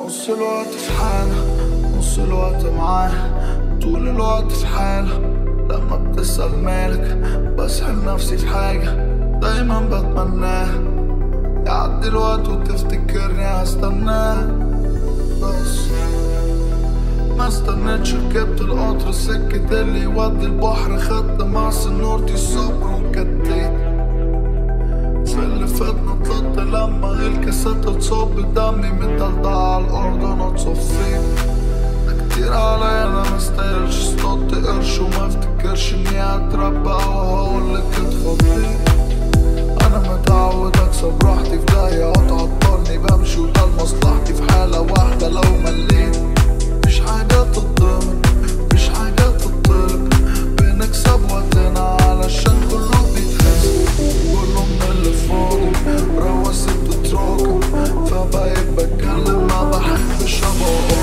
نص الوقت في حالة نص الوقت معاه طول الوقت في حالة لما بتسأل مالك بسحل نفسي في حاجة دايما بتمناها يعدي الوقت وتفتكرني هستناه بس ما استنيتش ركبت القطر السكة اللي يودي البحر خدت مع سنورتي الصبر وكتيت في اللي فاتنا طلعت لما الكاسات اتصاب دمي متدلدع على الأرض أنا اتصفيت ده كتير عليا أنا مستاهلش اصطدت قرش وما افتكرش إني هتربى أو هقولك اتخضيت أنا متعود أكسب راحتي في داهية هتعطلني بمشي وده لمصلحتي في حالة واحدة لو مليت مفيش حاجة تتضمن مفيش حاجة تطلب بنكسب وقتنا علشان كله بيتحسب كله من اللي فاضي رواسب بتتراكم فبقيت بتكلم ما بحبش ابقى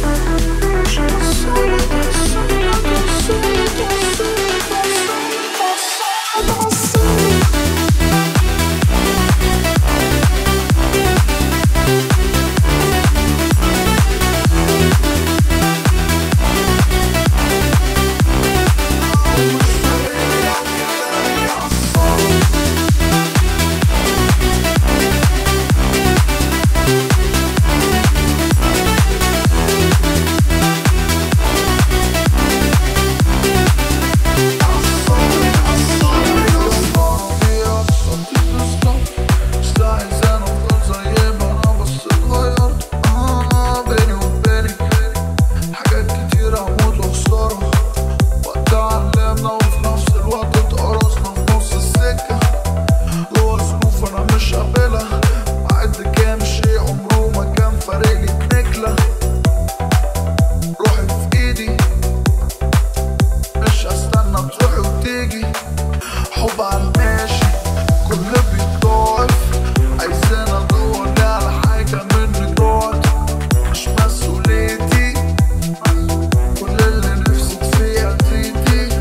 روحي في ايدي مش هستنى تروحي وتيجي حب على الماشي كل بيتضاعف عايزين ادور لي على حاجة مني ضاعت مش مسؤوليتي كل اللي نفسك فيها تيجي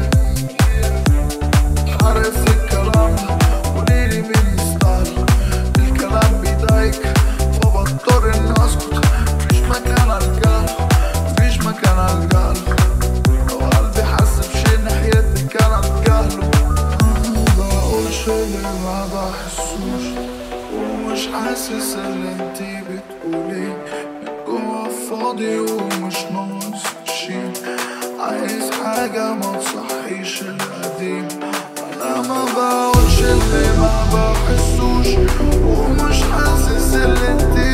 عارف الكلام قوليلي مين يستاهل الكلام بيضايق فبضطر اني اسكت مفيش مكان الجاله مفيش مكان الجاله لو قلبي حس بشي ناحيتك انا اتجاهله بقولش اللي ما بحسوش ومش حاسس اللي انتي بتقوليه من جوا فاضي ومش ناقص شي عايز حاجة ما تصحيش القديم انا ما بقولش اللي ما بحسوش ومش حاسس اللي انتي